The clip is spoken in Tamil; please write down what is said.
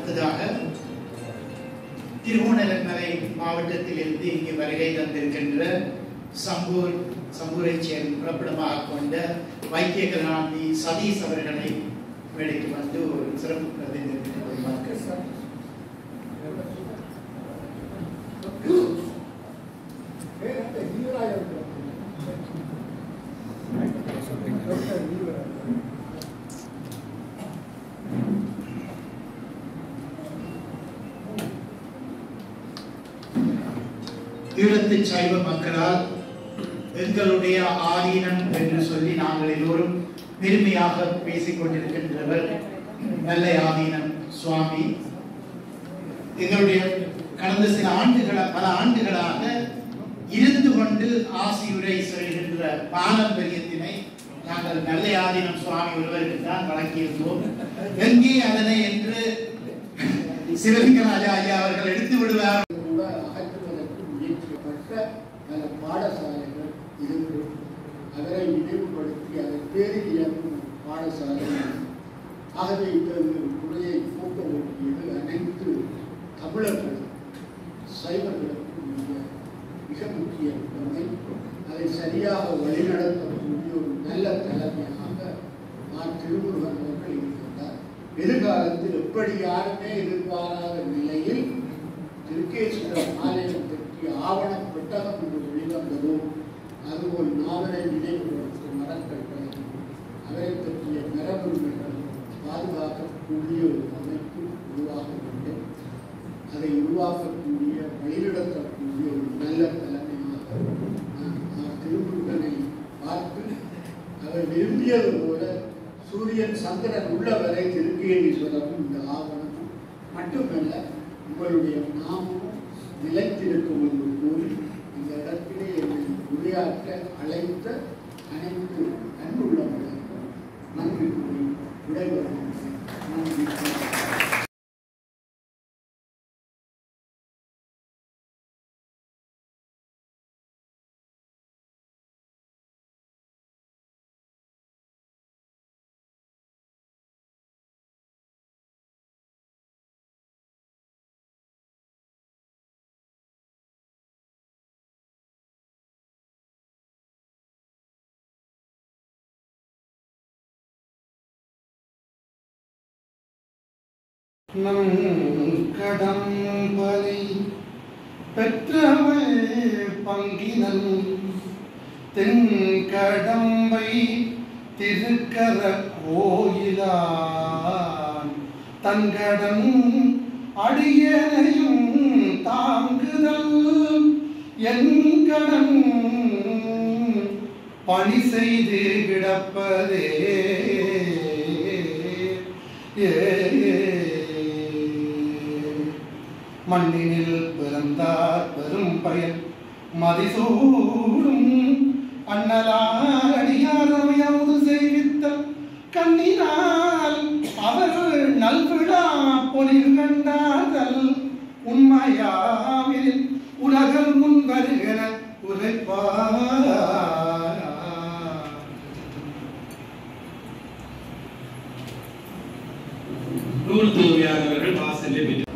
அடுத்ததாக திருவோணமலை மாவட்டத்திலிருந்து இங்கு வருகை தந்திருக்கின்ற சம்பூர் சம்பூரை சேர்ந்த புறப்படமாக கொண்ட வைத்திய கலாநிதி சதீஷ் அவர்களை வேலைக்கு வந்து ஒரு சிறப்பு பிரதிநிதித்துவம் கொள்வார்கள். ஈழத்து சைவ மக்களால் எங்களுடைய ஆதீனம் என்று சொல்லி நாங்கள் எல்லோரும் பெருமையாக பேசிக் கொண்டிருக்கின்றவர் நல்ல ஆதீனம் சுவாமி எங்களுடைய கடந்த சில ஆண்டுகள பல ஆண்டுகளாக இருந்து கொண்டு ஆசியுரை சொல்கின்ற பாரம்பரியத்தினை நாங்கள் நல்ல ஆதீனம் சுவாமி ஒருவருக்கு தான் வழங்கியிருந்தோம் எங்கே அதனை என்று சிவலிங்கராஜா ஐயா அவர்கள் எடுத்து விடுவார் கூட அகற்றுவதற்கு முயற்சிக்கப்பட்ட பல பாடசாலைகள் இருந்து அவரை நினைவுபடுத்தி அதை பேரில் இயங்கும் பாடசாலைகள் ஆகவே இந்த முறையை போக்க வேண்டியது அனைத்து தமிழர்களும் சைவர்களுக்கும் மிக மிக முக்கிய கடமை அதை சரியாக வழிநடத்தக்கூடிய ஒரு நல்ல தலைமையாக நான் திருமுருகன் அவர்கள் இருக்கின்றார் எதிர்காலத்தில் எப்படி யாருமே எதிர்பாராத நிலையில் திருக்கேஸ்வரம் ஆலயம் பற்றிய ஆவண பெட்டகம் என்று வெளிவந்ததோ அதுபோல் நாவலை நினைவுபடுத்தும் மரக்கட்டளை அவரை பற்றிய மரபுரிமைகள் பாதுகாக்கக்கூடிய ஒரு அமைப்பு உருவாக வேண்டும் அதை உருவாக்கக்கூடிய வழிநடத்தக்கூடிய ஒரு நல்ல தலைமையாக நான் நான் திருமுருகனை பார்த்து அவர் விரும்பியது போல சூரியன் சந்திரன் உள்ளவரை திருக்கேணீஸ்வரமும் இந்த ஆவணமும் மட்டுமல்ல உங்களுடைய நாமமும் நிலைத்திருக்கும் என்று கூறி இந்த இடத்திலே என்னை உரையாற்ற அழைத்த அனைத்து அன்புள்ளவர்களுக்கும் நன்றி கூறி விடைபெறுகின்றேன் நன்றி நம் கடம்பலை பெற்றவள் பங்கினல் தென்கடம்பை திருக்கர கோயிலான் தன்கடன் அடியனையும் தாங்குதல் என் கடன் பணி செய்து கிடப்பதே ஏ மண்ணினில் பிறந்தார் பெரும் பயன் மதிசூடும் அண்ணலார் அடியாரமையாவது செய்வித்த கண்ணினால் அவர் நல்விழா பொலிவு கண்டார்கள் உண்மையாவில் உலகம் முன் வருகிற உரைப்பார் நூல் தூவியானவர்கள் வாசலில் பெற்று